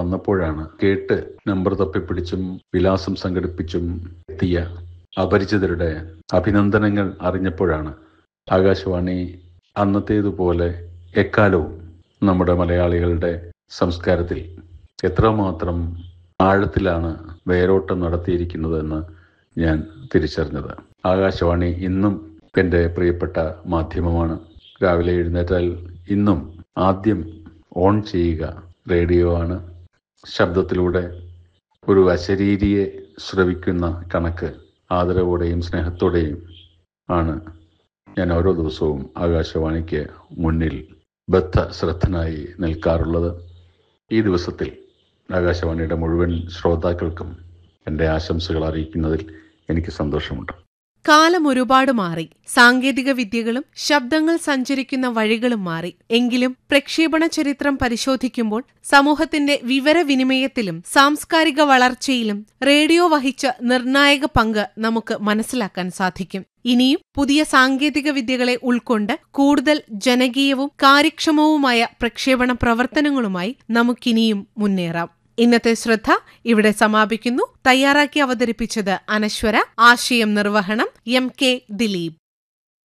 വന്നപ്പോഴാണ് കേട്ട് നമ്പർ തപ്പിപ്പിടിച്ചും വിലാസം സംഘടിപ്പിച്ചും എത്തിയ അപരിചിതരുടെ അഭിനന്ദനങ്ങൾ അറിഞ്ഞപ്പോഴാണ് ആകാശവാണി അന്നത്തേതുപോലെ എക്കാലവും നമ്മുടെ മലയാളികളുടെ സംസ്കാരത്തിൽ എത്രമാത്രം ആഴത്തിലാണ് വേരോട്ടം നടത്തിയിരിക്കുന്നതെന്ന് ഞാൻ തിരിച്ചറിഞ്ഞത് ആകാശവാണി ഇന്നും എൻ്റെ പ്രിയപ്പെട്ട മാധ്യമമാണ് രാവിലെ എഴുന്നേറ്റാൽ ഇന്നും ആദ്യം ഓൺ ചെയ്യുക റേഡിയോ ആണ് ശബ്ദത്തിലൂടെ ഒരു അശരീരിയെ ശ്രവിക്കുന്ന കണക്ക് ആദരവോടെയും സ്നേഹത്തോടെയും ആണ് ഞാൻ ഓരോ ദിവസവും ആകാശവാണിക്ക് മുന്നിൽ ബദ്ധ ശ്രദ്ധനായി നിൽക്കാറുള്ളത് ഈ ദിവസത്തിൽ ആകാശവാണിയുടെ മുഴുവൻ ശ്രോതാക്കൾക്കും എൻ്റെ ആശംസകൾ അറിയിക്കുന്നതിൽ എനിക്ക് സന്തോഷമുണ്ട് കാലം ഒരുപാട് മാറി സാങ്കേതിക വിദ്യകളും ശബ്ദങ്ങൾ സഞ്ചരിക്കുന്ന വഴികളും മാറി എങ്കിലും പ്രക്ഷേപണ ചരിത്രം പരിശോധിക്കുമ്പോൾ സമൂഹത്തിന്റെ വിവരവിനിമയത്തിലും സാംസ്കാരിക വളർച്ചയിലും റേഡിയോ വഹിച്ച നിർണായക പങ്ക് നമുക്ക് മനസ്സിലാക്കാൻ സാധിക്കും ഇനിയും പുതിയ സാങ്കേതിക വിദ്യകളെ ഉൾക്കൊണ്ട് കൂടുതൽ ജനകീയവും കാര്യക്ഷമവുമായ പ്രക്ഷേപണ പ്രവർത്തനങ്ങളുമായി നമുക്കിനിയും മുന്നേറാം ഇന്നത്തെ ശ്രദ്ധ ഇവിടെ സമാപിക്കുന്നു തയ്യാറാക്കി അവതരിപ്പിച്ചത് അനശ്വര ആശയം നിർവഹണം എം കെ ദിലീപ്